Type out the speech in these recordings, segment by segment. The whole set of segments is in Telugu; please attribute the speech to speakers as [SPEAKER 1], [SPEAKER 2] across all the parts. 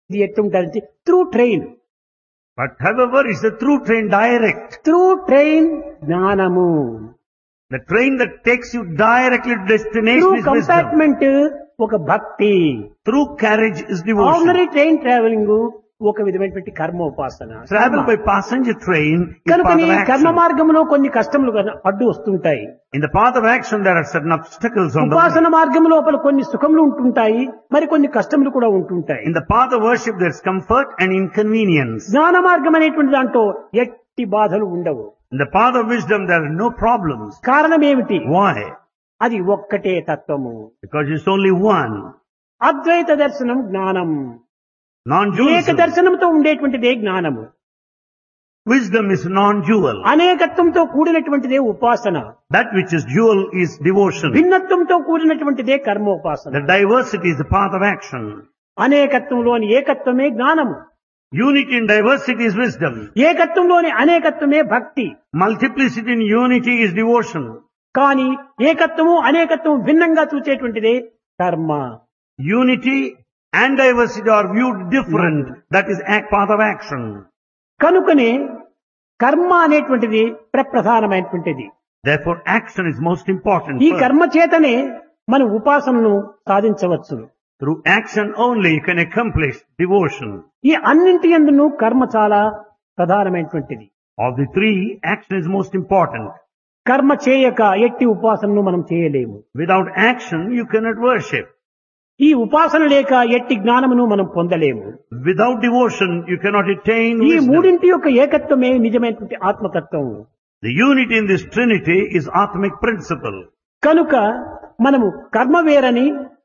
[SPEAKER 1] ఇది ఎట్టుంటుంది through train
[SPEAKER 2] But however, it's the through train direct.
[SPEAKER 1] Through train జ్ఞానము
[SPEAKER 2] The train that takes you directly to
[SPEAKER 1] through
[SPEAKER 2] destination is wisdom.
[SPEAKER 1] Compartment ఒక భక్తి
[SPEAKER 2] Through carriage is devotion.
[SPEAKER 1] Ordinary train travelling ఒక విధమైనటువంటి కర్మ ఉపాసన
[SPEAKER 2] Travel by passenger train is
[SPEAKER 1] కనుక
[SPEAKER 2] path
[SPEAKER 1] నీ
[SPEAKER 2] of
[SPEAKER 1] కర్మ
[SPEAKER 2] action.
[SPEAKER 1] మార్గంలో కొన్ని కష్టములు కన- అడ్డు వస్తుంటాయి
[SPEAKER 2] In the path of action, there are certain obstacles on the way.
[SPEAKER 1] ఉపాసన మార్గం లోపల కొన్ని సుఖములు ఉంటుంటాయి మరి కొన్ని కష్టములు కూడా ఉంటుంటాయి
[SPEAKER 2] In the path of worship, there's comfort and inconvenience.
[SPEAKER 1] జ్ఞాన మార్గం అనేటువంటి దాంట్లో ఎట్టి బాధలు ఉండవు
[SPEAKER 2] In the path of wisdom, there are no problems.
[SPEAKER 1] కారణం ఏమిటి
[SPEAKER 2] Why?
[SPEAKER 1] అది ఒక్కటే తత్వము
[SPEAKER 2] Because it's only one.
[SPEAKER 1] అద్వైత దర్శనం జ్ఞానం ఏక
[SPEAKER 2] Non-dualism.
[SPEAKER 1] దర్శనంతో ఉండేటువంటిదే జ్ఞానము
[SPEAKER 2] Wisdom is non-dual.
[SPEAKER 1] అనేకత్వంతో కూడినటువంటిదే ఉపాసన
[SPEAKER 2] That which is dual is devotion.
[SPEAKER 1] భిన్నత్వంతో కూడినటువంటిదే కర్మోపాసన
[SPEAKER 2] The diversity is the path of action.
[SPEAKER 1] అనేకత్వంలోని ఏకత్వమే జ్ఞానము
[SPEAKER 2] Unity in diversity is wisdom.
[SPEAKER 1] ఏకత్వంలోని అనేకత్వమే భక్తి
[SPEAKER 2] Multiplicity in unity is devotion.
[SPEAKER 1] కానీ ఏకత్వము అనేకత్వం భిన్నంగా చూచేటువంటిదే కర్మ
[SPEAKER 2] Unity and diversity are viewed different. That is act path of action.
[SPEAKER 1] కనుకనే కర్మ అనేటువంటిది ప్రప్రధానమైనటువంటిది
[SPEAKER 2] Therefore, action is most important.
[SPEAKER 1] ఈ
[SPEAKER 2] first.
[SPEAKER 1] కర్మ చేతనే మన ఉపాసనను సాధించవచ్చు
[SPEAKER 2] Through action only you can accomplish devotion.
[SPEAKER 1] ఈ అన్నింటి ఎందును కర్మ చాలా ప్రధానమైనటువంటిది
[SPEAKER 2] Of the three, action is most important.
[SPEAKER 1] కర్మ చేయక ఎట్టి ఉపాసనను మనం చేయలేము
[SPEAKER 2] Without action, you cannot worship.
[SPEAKER 1] ఈ ఉపాసన లేక ఎట్టి జ్ఞానమును మనం పొందలేము
[SPEAKER 2] Without devotion, you cannot attain
[SPEAKER 1] ఈ
[SPEAKER 2] wisdom.
[SPEAKER 1] మూడింటి యొక్క ఏకత్వమే నిజమైనటువంటి ఆత్మతత్వం
[SPEAKER 2] The unity in this trinity is Atmic principle.
[SPEAKER 1] కనుక మనము కర్మ వేరని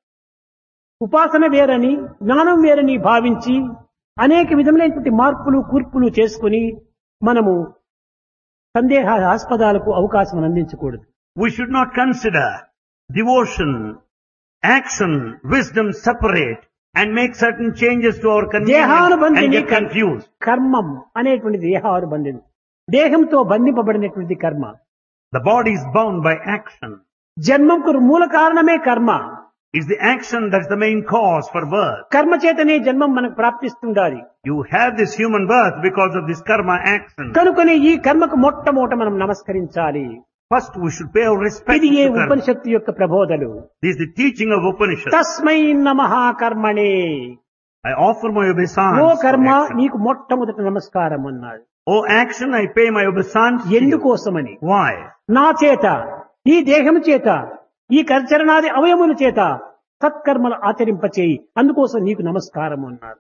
[SPEAKER 1] ఉపాసన వేరని జ్ఞానం వేరని భావించి అనేక విధములైనటువంటి మార్పులు కూర్పులు చేసుకుని మనము సందేహాస్పదాలకు అవకాశం అందించకూడదు
[SPEAKER 2] We should not consider devotion, action, wisdom separate and make certain changes to our convenience and
[SPEAKER 1] దేహానుబంధిని
[SPEAKER 2] get confused.
[SPEAKER 1] కర్మం అనేటువంటి దేహానుబంధిని దేహంతో బంధింపబడినటువంటి కర్మ
[SPEAKER 2] The body is bound by action.
[SPEAKER 1] జన్మంకు మూల కారణమే కర్మ
[SPEAKER 2] It's the action that's the main cause for birth.
[SPEAKER 1] కర్మ చేతనే జన్మం మనకు ప్రాప్తిస్తుండాలి
[SPEAKER 2] You have this human birth because of this karma action.
[SPEAKER 1] కనుకనే ఈ కర్మకు మొట్టమొదట మనం నమస్కరించాలి
[SPEAKER 2] First, we should pay our respect
[SPEAKER 1] ఇది ఏ
[SPEAKER 2] to karma.
[SPEAKER 1] ఉపనిషత్తు యొక్క ప్రబోధలు
[SPEAKER 2] This is the teaching of Upanishad.
[SPEAKER 1] తస్మై నమః కర్మణే
[SPEAKER 2] I offer my obeisance.
[SPEAKER 1] Oh
[SPEAKER 2] for
[SPEAKER 1] కర్మ
[SPEAKER 2] action.
[SPEAKER 1] నీకు మొట్టమొదట నమస్కారం అన్నాడు
[SPEAKER 2] O action, I pay my obeisance. to you.
[SPEAKER 1] ఎందుకోసమని
[SPEAKER 2] Why?
[SPEAKER 1] నా చేత ఈ దేహము చేత ఈ కర్చరణాది అవయముల చేత సత్కర్మలు ఆచరింపచేయి అందుకోసం నీకు నమస్కారం అన్నాడు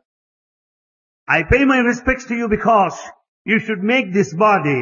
[SPEAKER 2] I pay my respects to you because you should make this body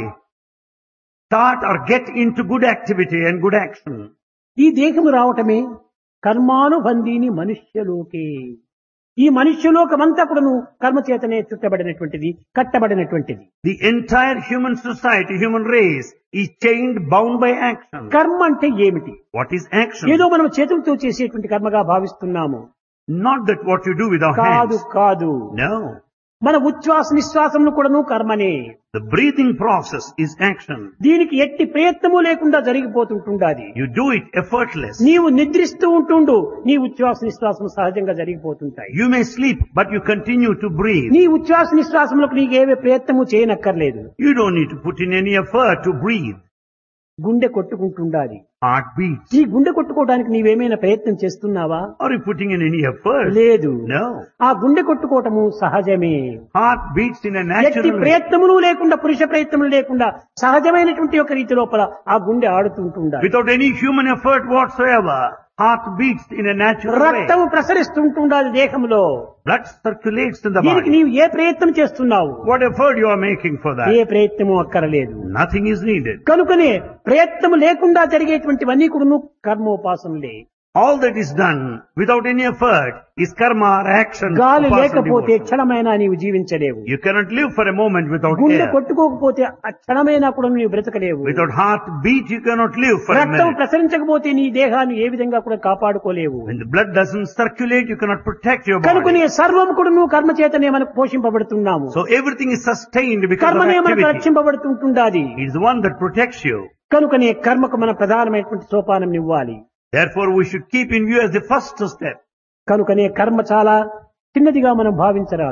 [SPEAKER 2] start or get into good activity and good action.
[SPEAKER 1] ఈ దేహము రావటమే కర్మానుబంధీని మనుష్యలోకే ఈ మనుష్యలోకమంతా కూడాను కర్మ చేతనే చుట్టబడినటువంటిది కట్టబడినటువంటిది
[SPEAKER 2] The entire human society, human race is chained, bound by action.
[SPEAKER 1] కర్మ అంటే ఏమిటి
[SPEAKER 2] What is action?
[SPEAKER 1] ఏదో మనం చేతులతో చేసేటువంటి కర్మగా భావిస్తున్నాము
[SPEAKER 2] Not that what you do with our
[SPEAKER 1] కాదు
[SPEAKER 2] hands.
[SPEAKER 1] కాదు
[SPEAKER 2] No.
[SPEAKER 1] మన ఉచ్ఛ్వాస నిశ్వాసములు కూడాను కర్మనే
[SPEAKER 2] The breathing process is action.
[SPEAKER 1] దీనికి ఎట్టి ప్రయత్నము లేకుండా జరిగిపోతుంటుండాది
[SPEAKER 2] You do it effortless.
[SPEAKER 1] నీవు నిద్రిస్తూ ఉంటుండు నీ ఉచ్ఛ్వాస నిశ్వాసం సహజంగా జరిగిపోతుంటాయి
[SPEAKER 2] You may sleep, but you continue to breathe.
[SPEAKER 1] నీ ఉచ్ఛ్వాస నిశ్వాసములకు నీకు ఏవే ప్రయత్నము చేయనక్కర్లేదు
[SPEAKER 2] You don't need to put in any effort to breathe.
[SPEAKER 1] గుండె కొట్టుకుంటుండాలి
[SPEAKER 2] Heart beats.
[SPEAKER 1] ఈ గుండె కొట్టుకోవడానికి నీవేమైనా ప్రయత్నం చేస్తున్నావా
[SPEAKER 2] Are you putting in any effort?
[SPEAKER 1] లేదు
[SPEAKER 2] No.
[SPEAKER 1] ఆ గుండె కొట్టుకోవటము సహజమే
[SPEAKER 2] Heart beats in a
[SPEAKER 1] ఎట్టి
[SPEAKER 2] natural way.
[SPEAKER 1] ప్రయత్నములు లేకుండా పురుష ప్రయత్నములు లేకుండా సహజమైనటువంటి ఒక రీతి లోపల ఆ గుండె ఆడుతుంటుండాలి
[SPEAKER 2] Without any human effort whatsoever, heart beats in a natural way.
[SPEAKER 1] రక్తము ప్రసరిస్తుంటుండాలి దేహంలో
[SPEAKER 2] Blood circulates in the
[SPEAKER 1] దీనికి
[SPEAKER 2] body.
[SPEAKER 1] నీవు ఏ ప్రయత్నం చేస్తున్నావు
[SPEAKER 2] What effort you are making for
[SPEAKER 1] A
[SPEAKER 2] that?
[SPEAKER 1] ప్రయత్నము అక్కరలేదు
[SPEAKER 2] Nothing is needed.
[SPEAKER 1] కనుకనే ప్రయత్నము లేకుండా జరిగేటువంటివన్నీ కూడా కర్మోపాసనలే
[SPEAKER 2] All that is done without any effort is karma or action.
[SPEAKER 1] గాలి
[SPEAKER 2] upasana
[SPEAKER 1] లేకపోతే
[SPEAKER 2] devotion.
[SPEAKER 1] క్షణమైనా నీవు జీవించలేవు
[SPEAKER 2] You cannot live for a moment without
[SPEAKER 1] గుండె
[SPEAKER 2] air.
[SPEAKER 1] కొట్టుకోకపోతే ఆ క్షణమైనా కూడా నీవు బ్రతకలేవు
[SPEAKER 2] Without heart beat, you cannot live for a
[SPEAKER 1] రక్తం
[SPEAKER 2] minute.
[SPEAKER 1] ప్రసరించకపోతే నీ దేహాన్ని ఏ విధంగా కూడా కాపాడుకోలేవు
[SPEAKER 2] When the blood doesn't circulate, you cannot protect your
[SPEAKER 1] కనుకనే
[SPEAKER 2] body.
[SPEAKER 1] సర్వం కూడా నువ్వు కర్మ చేతనే మనకు పోషింపబడుతున్నాము
[SPEAKER 2] So everything is sustained because of
[SPEAKER 1] కర్మనే మనకు
[SPEAKER 2] activity.
[SPEAKER 1] రక్షింపబడుతుంటుండాది
[SPEAKER 2] It is the one that protects you.
[SPEAKER 1] కనుకనే కర్మకు మన ప్రధానమైనటువంటి సోపానం ఇవ్వాలి
[SPEAKER 2] Therefore, we should keep in view as the first step.
[SPEAKER 1] కనుకనే కర్మ చాలా చిన్నదిగా మనం భావించరాదు